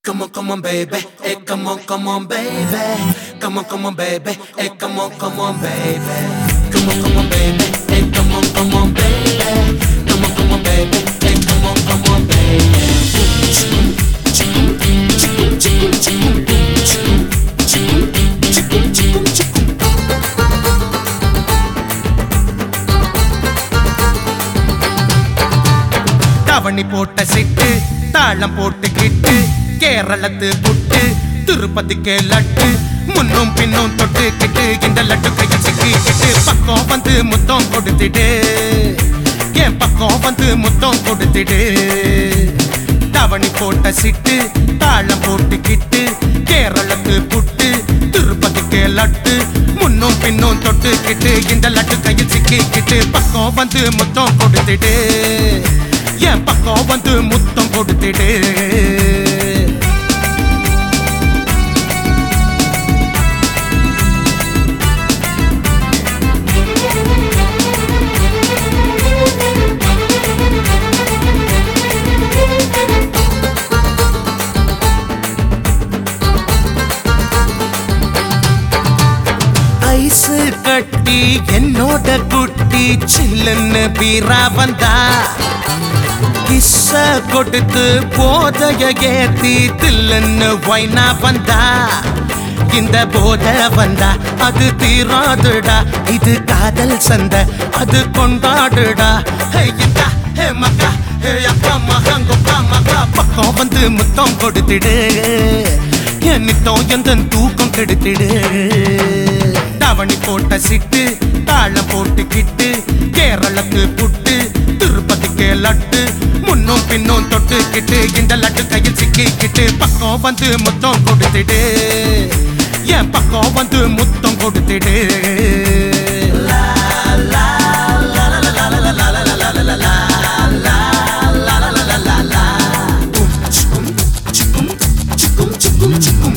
Come on, come on, baby. Hey, come on, come on, baby. Come on, come on, baby. Hey, come on, come on, baby. Come on, come on, baby. Hey, come on, come on, baby. Come on, come on, baby. Hey, come on, come on, baby. Chikum, chikum, chikum, chikum, chikum, chikum, chikum, chikum, chikum, chikum. தவணி போட்ட சிட்டு தாளம் போட்டுக்கிட்டு கேரளத்து புட்டு திருப்பதிக்கு லட்டு முன்னும் பின்னும் தொட்டுக்கிட்டு இந்த லட்டு கையில் சிக்கிக்கிட்டு பக்கம் வந்து முத்தம் கொடுத்துடு என் பக்கம் வந்து முத்தம் கொடுத்துடு தவணி போட்ட சிட்டு தாளம் போட்டுக்கிட்டு கேரளத்து புட்டு திருப்பதிக்கு லட்டு முன்னும் பின்னும் தொட்டுக்கிட்டு இந்த லட்டு கையில் சிக்கிக்கிட்டு பக்கம் வந்து முத்தம் கொடுத்துடு என் பக்கம் வந்து முத்தம் கொடுத்துடு ஐஸ் கட்டி என்னோட குட்டி சில்லுன்னு பீரா வந்தா கிஸ்ஸ கொடுத்து போதைய ஏத்தி தில்லுன்னு வைனா வந்தா இந்த போத வந்தா அது தீராதுடா இது காதல் சந்த அது கொண்டாடுடா ஹே இந்தா, ஹே மக்கா ஹே அக்கா மகங்கொக்கா மக்கா பக்கம் வந்து முத்தம் கொடுத்துடு என் நித்தம் எந்த தூக்கம் கெடுத்துடு தவணி போட்ட சிட்டு தாளம் போட்டுக்கிட்டு கேரளத்து புட்டு திருப்பதிக்கு லட்டு முன்னும் பின்னும் தொட்டுக்கிட்டு இந்த லட்டு கையில் சிக்கிக்கிட்டு பக்கம் வந்து முத்தம் கொடுத்துடு என் பக்கம் வந்து முத்தம் கொடுத்துடு Chikum, chikum, chikum, chikum.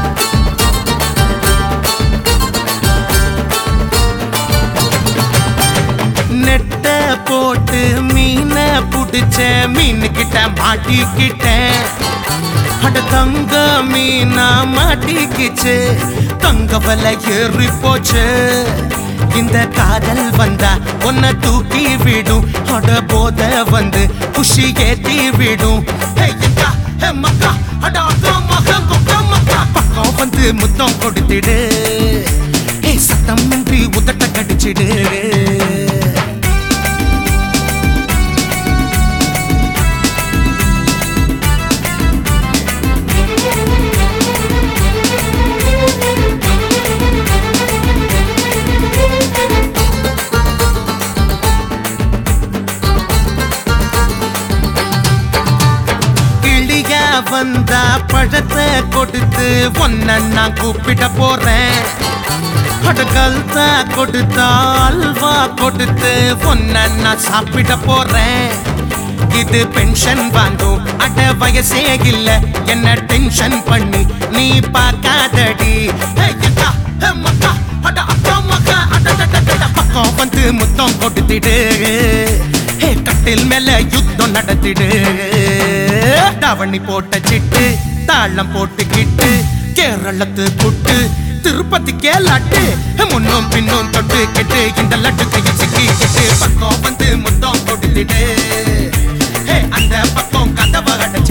நெட்ட போட்டு மீனை புடிச்ச மீன் கிட்ட மாட்டிக்கிட்டேன் அட தங்க மீனா மாட்டிக்கிச்சு தங்க வலை ஏறி போச்சு இந்த காதல் வந்தா உன்னை தூக்கி விடும் அட போத வந்து குஷி ஏத்தி விடும் ஹே அக்கா, ஹே மக்கா, அட அக்கா மகா, கொக்கா மக்கா. பக்கம் வந்து முத்தம் கொடுத்துடு ஹே சத்தம் இன்றி உதட்ட கடிச்சிடு கிளியா வந்தா பழத்தை கொடுத்து ஒன்ன நான் கூப்பிட போறேன் அடகல் தான் கொடுத்தா அல்வா கொடுத்து ஒன்ன நான் சாப்பிட போறேன் இது பென்ஷன் வாங்கும் அட வயசே இல்ல என்ன டென்ஷன் பண்ணி நீ பார்க்காதடி ஹே அக்கா, ஹே மக்கா, அட அக்கா மக்கா, அட அட, அட, அட, பக்கம் வந்து முத்தம் கொடுத்துடு ஹே கட்டில் மேல யுத்தம் நடத்திடு தாவணி போட்ட சிட்டு தாளம் போட்டுக்கிட்டு கேரளத்து புட்டு திருப்பதி கேலாட்டு முன்னும் பின்னும் தொட்டு கெட்டு இந்த லட்டு கையில் சிக்கிக்கிட்டு பக்கம் வந்து முத்தம் கொடுத்துடு ஹே அந்த பக்கம் கதவை அடைச்சு